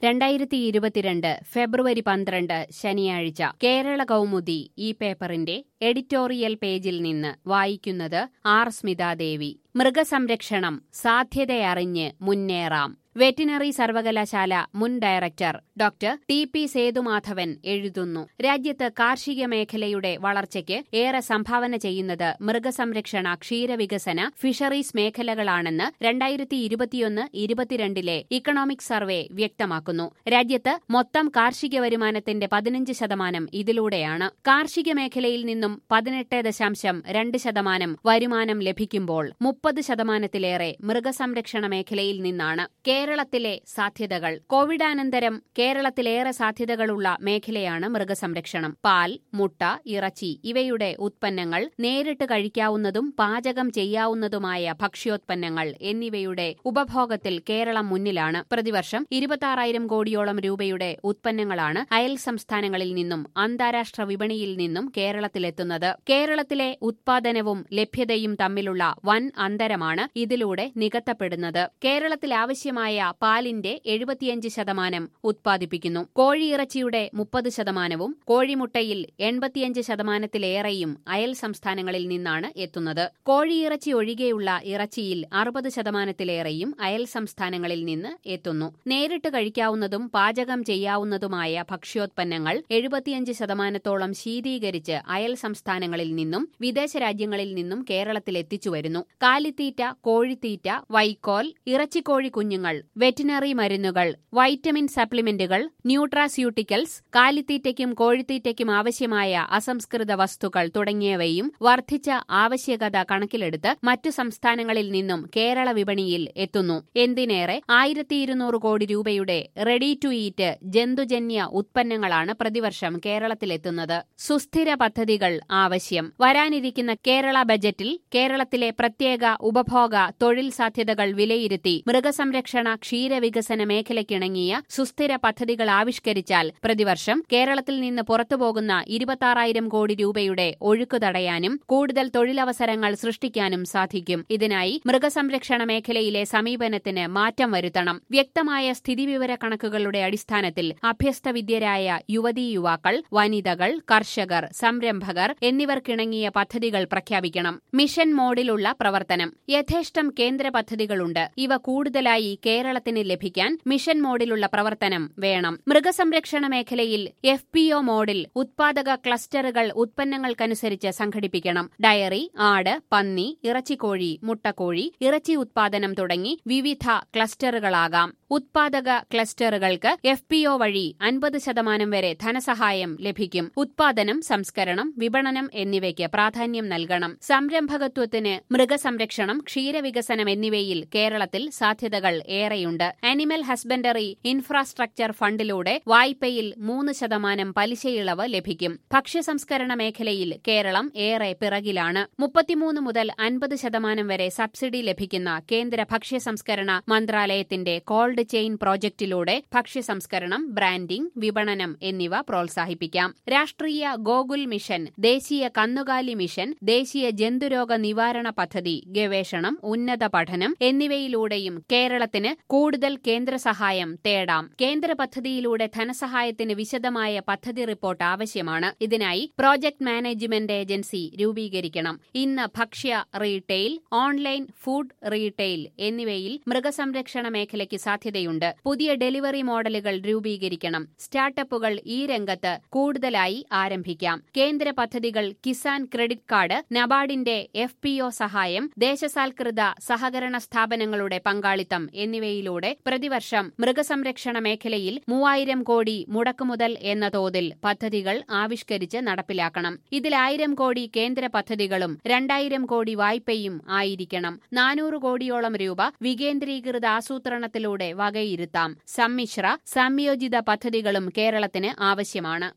രണ്ടായിരത്തി ഇരുപത്തിരണ്ട് ഫെബ്രുവരി പന്ത്രണ്ട് ശനിയാഴ്ച കേരള കൗമുദി ഈ പേപ്പറിന്റെ എഡിറ്റോറിയൽ പേജിൽ നിന്ന് വായിക്കുന്നത് ആർ സ്മിതാദേവി മൃഗസംരക്ഷണം സാധ്യതയറിഞ്ഞ് മുന്നേറാം വെറ്റിനറി സർവകലാശാല മുൻ director doctor T P Sethumadhavan എഴുതുന്നു രാജ്യത്ത് കാർഷിക മേഖലയുടെ വളർച്ചയ്ക്ക് ഏറെ സംഭാവന ചെയ്യുന്നത് മൃഗസംരക്ഷണ ക്ഷീരവികസന ഫിഷറീസ് മേഖലകളാണെന്ന് രണ്ടായിരത്തി ഇരുപത്തിയൊന്ന് ഇരുപത്തിരണ്ടിലെ ഇക്കണോമിക് സർവേ വ്യക്തമാക്കുന്നു രാജ്യത്ത് മൊത്തം കാർഷിക വരുമാനത്തിന്റെ പതിനഞ്ച് ശതമാനം ഇതിലൂടെയാണ് കാർഷിക മേഖലയിൽ നിന്നും പതിനെട്ട് ദശാംശം രണ്ട് ശതമാനം വരുമാനം ലഭിക്കുമ്പോൾ മുപ്പത് ശതമാനത്തിലേറെ മൃഗസംരക്ഷണ മേഖലയിൽ നിന്നാണ് കേരളത്തിലെ സാധ്യതകൾ കോവിഡാനന്തരം കേരളത്തിലേറെ സാധ്യതകളുള്ള മേഖലയാണ് മൃഗസംരക്ഷണം പാൽ മുട്ട ഇറച്ചി ഇവയുടെ ഉത്പന്നങ്ങൾ നേരിട്ട് കഴിക്കാവുന്നതും പാചകം ചെയ്യാവുന്നതുമായ ഭക്ഷ്യോത്പന്നങ്ങൾ എന്നിവയുടെ ഉപഭോഗത്തിൽ കേരളം മുന്നിലാണ് പ്രതിവർഷം ഇരുപത്തി കോടിയോളം രൂപയുടെ ഉത്പന്നങ്ങളാണ് അയൽ സംസ്ഥാനങ്ങളിൽ നിന്നും അന്താരാഷ്ട്ര വിപണിയിൽ നിന്നും കേരളത്തിലെത്തുന്നത് കേരളത്തിലെ ഉത്പാദനവും ലഭ്യതയും തമ്മിലുള്ള വൻ അന്തരമാണ് ഇതിലൂടെ നികത്തപ്പെടുന്നത് കേരളത്തിൽ ആവശ്യമായ പാലിന്റെ എഴുപത്തിയഞ്ച് ശതമാനം ഉത്പാദിപ്പിക്കുന്നു കോഴിയിറച്ചിയുടെ മുപ്പത് ശതമാനവും കോഴിമുട്ടയിൽ എൺപത്തിയഞ്ച് ശതമാനത്തിലേറെയും അയൽ സംസ്ഥാനങ്ങളിൽ നിന്നാണ് എത്തുന്നത് കോഴിയിറച്ചി ഒഴികെയുള്ള ഇറച്ചിയിൽ അറുപത് ശതമാനത്തിലേറെയും അയൽ സംസ്ഥാനങ്ങളിൽ നിന്ന് എത്തുന്നു നേരിട്ട് കഴിക്കാവുന്നതും പാചകം ചെയ്യാവുന്നതുമായ ഭക്ഷ്യോത്പന്നങ്ങൾ എഴുപത്തിയഞ്ച് ശതമാനത്തോളം ശീതീകരിച്ച് അയൽ സംസ്ഥാനങ്ങളിൽ നിന്നും വിദേശ രാജ്യങ്ങളിൽ നിന്നും കേരളത്തിൽ എത്തിച്ചുവരുന്നു കാലിത്തീറ്റ കോഴിത്തീറ്റ വൈക്കോൽ ഇറച്ചിക്കോഴി കുഞ്ഞുങ്ങൾ വെറ്റിനറി മരുന്നുകൾ വൈറ്റമിൻ സപ്ലിമെന്റുകൾ ന്യൂട്രാസ്യൂട്ടിക്കൽസ് കാലിത്തീറ്റയ്ക്കും കോഴിത്തീറ്റയ്ക്കും ആവശ്യമായ അസംസ്കൃത വസ്തുക്കൾ തുടങ്ങിയവയും വർദ്ധിച്ച ആവശ്യകത കണക്കിലെടുത്ത് മറ്റു സംസ്ഥാനങ്ങളിൽ നിന്നും കേരള വിപണിയിൽ എത്തുന്നു എന്തിനേറെ ആയിരത്തി ഇരുന്നൂറ് കോടി രൂപയുടെ റെഡി ടു ഈറ്റ് ജന്തുജന്യ ഉത്പന്നങ്ങളാണ് പ്രതിവർഷം കേരളത്തിലെത്തുന്നത് സുസ്ഥിര പദ്ധതികൾ ആവശ്യം വരാനിരിക്കുന്ന കേരള ബജറ്റിൽ കേരളത്തിലെ പ്രത്യേക ഉപഭോഗ തൊഴിൽ സാധ്യതകൾ വിലയിരുത്തി മൃഗസംരക്ഷണ ക്ഷീരവികസന മേഖലയ്ക്കിണങ്ങിയ സുസ്ഥിര പദ്ധതികൾ ആവിഷ്കരിച്ചാൽ പ്രതിവർഷം കേരളത്തിൽ നിന്ന് പുറത്തുപോകുന്ന ഇരുപത്താറായിരം കോടി രൂപയുടെ ഒഴുക്ക് തടയാനും കൂടുതൽ തൊഴിലവസരങ്ങൾ സൃഷ്ടിക്കാനും സാധിക്കും ഇതിനായി മൃഗസംരക്ഷണ മേഖലയിലെ സമീപനത്തിന് മാറ്റം വരുത്തണം വ്യക്തമായ സ്ഥിതിവിവര കണക്കുകളുടെ അടിസ്ഥാനത്തിൽ അഭ്യസ്തവിദ്യരായ യുവതീ യുവാക്കൾ വനിതകൾ കർഷകർ സംരംഭകർ എന്നിവർക്കിണങ്ങിയ പദ്ധതികൾ പ്രഖ്യാപിക്കണം മിഷൻ മോഡിലുള്ള പ്രവർത്തനം യഥേഷ്ടം കേന്ദ്ര പദ്ധതികളുണ്ട് ഇവ കൂടുതലായി കേരളത്തിന് ലഭിക്കാൻ മിഷൻ മോഡിലുള്ള പ്രവർത്തനം വേണം മൃഗസംരക്ഷണ മേഖലയിൽ എഫ് പി ഒ മോഡിൽ ഉത്പാദക ക്ലസ്റ്ററുകൾ ഉത്പന്നങ്ങൾക്കനുസരിച്ച് സംഘടിപ്പിക്കണം ഡയറി ആട് പന്നി ഇറച്ചിക്കോഴി മുട്ടക്കോഴി ഇറച്ചി ഉത്പാദനം തുടങ്ങി വിവിധ ക്ലസ്റ്ററുകളാകാം ഉത്പാദക ക്ലസ്റ്ററുകൾക്ക് എഫ് പി ഒ വഴി അൻപത് ശതമാനം വരെ ധനസഹായം ലഭിക്കും ഉത്പാദനം സംസ്കരണം വിപണനം എന്നിവയ്ക്ക് പ്രാധാന്യം നൽകണം സംരംഭകത്വത്തിന് മൃഗസംരക്ഷണം ക്ഷീരവികസനം എന്നിവയിൽ കേരളത്തിൽ സാധ്യതകൾ ഏറെയുണ്ട് അനിമൽ ഹസ്ബൻഡറി ഇൻഫ്രാസ്ട്രക്ചർ ഫണ്ടിലൂടെ വായ്പയിൽ മൂന്ന് ശതമാനം പലിശയിളവ് ലഭിക്കും ഭക്ഷ്യസംസ്കരണ മേഖലയിൽ കേരളം ഏറെ പിറകിലാണ് മുപ്പത്തിമൂന്ന് മുതൽ അൻപത് ശതമാനം വരെ സബ്സിഡി ലഭിക്കുന്ന കേന്ദ്ര ഭക്ഷ്യസംസ്കരണ മന്ത്രാലയത്തിന്റെ കോൾഡ് ചെയിൻ പ്രോജക്റ്റിലൂടെ ഭക്ഷ്യസംസ്കരണം ബ്രാൻഡിംഗ് വിപണനം എന്നിവ പ്രോത്സാഹിപ്പിക്കാം രാഷ്ട്രീയ ഗോകുൽ മിഷൻ ദേശീയ കന്നുകാലി മിഷൻ ദേശീയ ജന്തുരോഗ നിവാരണ പദ്ധതി ഗവേഷണം ഉന്നത പഠനം എന്നിവയിലൂടെയും കേരളത്തിന് കൂടുതൽ കേന്ദ്ര സഹായം തേടാം കേന്ദ്ര പദ്ധതിയിലൂടെ ധനസഹായത്തിന് വിശദമായ പദ്ധതി റിപ്പോർട്ട് ആവശ്യമാണ് ഇതിനായി പ്രോജക്ട് മാനേജ്മെന്റ് ഏജൻസി രൂപീകരിക്കണം ഇന്ന് ഭക്ഷ്യ റീറ്റെയിൽ ഓൺലൈൻ ഫുഡ് റീറ്റെയിൽ എന്നിവയിൽ മൃഗസംരക്ഷണ മേഖലയ്ക്ക് സാധ്യതയുണ്ട് പുതിയ ഡെലിവറി മോഡലുകൾ രൂപീകരിക്കണം സ്റ്റാർട്ടപ്പുകൾ ഈ രംഗത്ത് കൂടുതലായി ആരംഭിക്കാം കേന്ദ്ര പദ്ധതികൾ കിസാൻ ക്രെഡിറ്റ് കാർഡ് നബാർഡിന്റെ എഫ് പി ഒ സഹായം ദേശസാൽകൃത സഹകരണ സ്ഥാപനങ്ങളുടെ പങ്കാളിത്തം എന്നിവയിലൂടെ പ്രതിവർഷം മൃഗസംരക്ഷണ മേഖലയിൽ മൂവായിരം കോടി മുടക്കുമുതൽ എന്ന തോതിൽ പദ്ധതികൾ ആവിഷ്കരിച്ച് നടപ്പിലാക്കണം ഇതിൽ ആയിരം കോടി കേന്ദ്ര പദ്ധതികളും രണ്ടായിരം കോടി വായ്പയും ആയിരിക്കണം നാനൂറ് കോടിയോളം രൂപ വികേന്ദ്രീകൃത ആസൂത്രണത്തിലൂടെ വകയിരുത്താം സമ്മിശ്ര സംയോജിത പദ്ധതികളും കേരളത്തിന് ആവശ്യമാണ്